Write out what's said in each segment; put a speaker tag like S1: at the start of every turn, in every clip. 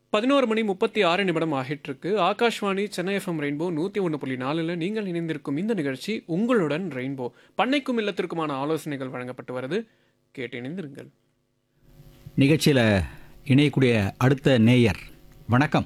S1: பதினோரு மணி முப்பத்தி ஆறு நிமிடம் ஆகிட்டிருக்கு ஆகாஷ்வாணி சென்னை எஃப்எம் ரெயின்போ நூற்றி ஒன்று புள்ளி நாலில் நீங்கள் இணைந்திருக்கும் இந்த நிகழ்ச்சி உங்களுடன் ரெயின்போ பண்ணைக்கும் இல்லத்திற்குமான ஆலோசனைகள் வழங்கப்பட்டு வருது கேட்டு இணைந்திருங்கள்
S2: நிகழ்ச்சியில் இணையக்கூடிய அடுத்த நேயர் வணக்கம்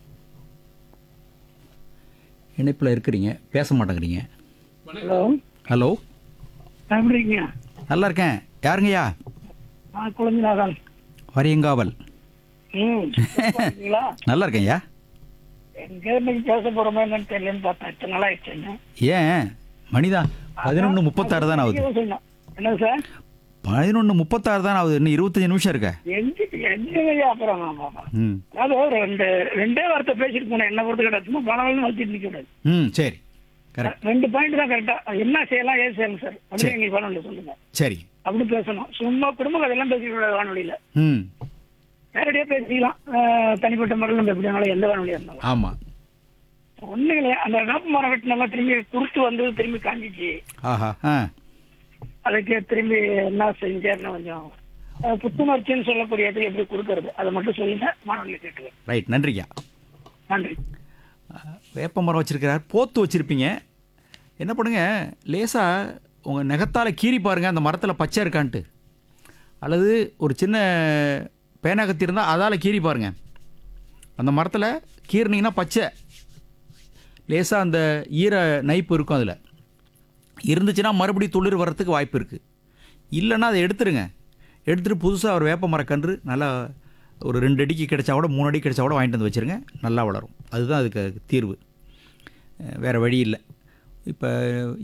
S2: இணைப்பில் இருக்கிறீங்க பேச மாட்டேங்கிறீங்க
S3: ஹலோ
S2: ஹலோ
S3: எப்படி இருக்கீங்க
S2: நல்லா இருக்கேன் யாருங்கய்யா
S3: நான் குழந்தைநாதன்
S2: வரியங்காவல்
S3: ம் சுத்தமா இருக்கீங்களா
S2: நல்லா இருக்கேன்யா
S3: எங்க இன்னைக்கு பேச போறோமா என்னன்னு தெரியலன்னு பார்த்தேன் இத்தனை நாள் ஆயிடுச்சுங்க
S2: ஏன் மணிதான் பதினொன்று முப்பத்தாறு தான் ஆகுது
S3: சொன்னேன் என்ன சார்
S2: பதினொன்று முப்பத்தாறு தான் ஆகுது இன்னும் இருபத்தஞ்சி நிமிஷம் இருக்க
S3: எங்க எங்க அப்புறம் ஆமா, ஆமா.
S2: ம்
S3: அதாவது ஒரு ரெண்டு ரெண்டே வார்த்தை பேசிட்டு போனேன் என்ன பொறுத்து கிடையாது சும்மா பணம் வச்சுட்டு நிக்க கூடாது
S2: ம் சரி கரெக்ட்
S3: ரெண்டு பாயிண்ட் தான் கரெக்டா என்ன செய்யலாம் ஏது செய்யலாம் சார் அப்படி எங்களுக்கு பணம் சொல்லுங்க
S2: சரி
S3: அப்படி பேசணும் சும்மா குடும்ப கதையெல்லாம் பேசிக்க கூடாது வானொலியில
S2: ம்
S3: நேரடியா பேசிக்கலாம் அஹ், தனிப்பட்ட முறையில் நம்ம எப்படி வேணாலும் எந்த வானொலியா இருந்தாலும்
S2: ஆமாம்
S3: ஒண்ணும் இல்லையா அந்த வேப்ப மரம் வெட்டினெல்லாம் திரும்பி குறுத்து வந்து திரும்பி காஞ்சிச்சு
S2: ஆஹா ஆ
S3: அதுக்கு திரும்பி என்ன செஞ்சேன்னு கொஞ்சம் அஹ், புத்துணர்ச்சின்னு சொல்லக்கூடியது எப்படி கொடுக்கறது அதை மட்டும் சொல்லுங்க மாணவர்களை கேட்டுவேன்
S2: ரைட் நன்றியா
S3: நன்றி
S2: வேப்ப மரம் வச்சிருக்கிறார் போத்து வச்சிருப்பீங்க என்ன பண்ணுங்க லேசாக உங்கள் நெகத்தால் கீறி பாருங்க அந்த மரத்தில் பச்சை இருக்கான்ட்டு அல்லது ஒரு சின்ன பேனாகத்தி இருந்தால் அதால் கீறி பாருங்க அந்த மரத்தில் கீறினீங்கன்னா பச்சை லேசாக அந்த ஈர நைப்பு இருக்கும் அதில் இருந்துச்சுன்னா மறுபடியும் துளிர் வர்றதுக்கு வாய்ப்பு இருக்குது இல்லைன்னா அதை எடுத்துருங்க எடுத்துகிட்டு புதுசாக ஒரு வேப்ப மரக்கன்று நல்லா ஒரு ரெண்டு அடிக்கு கிடைச்சா கூட மூணு அடி கிடைச்சா கூட வாங்கிட்டு வந்து வச்சுருங்க நல்லா வளரும் அதுதான் அதுக்கு தீர்வு அஹ் வேறு வழி இல்லை இப்போ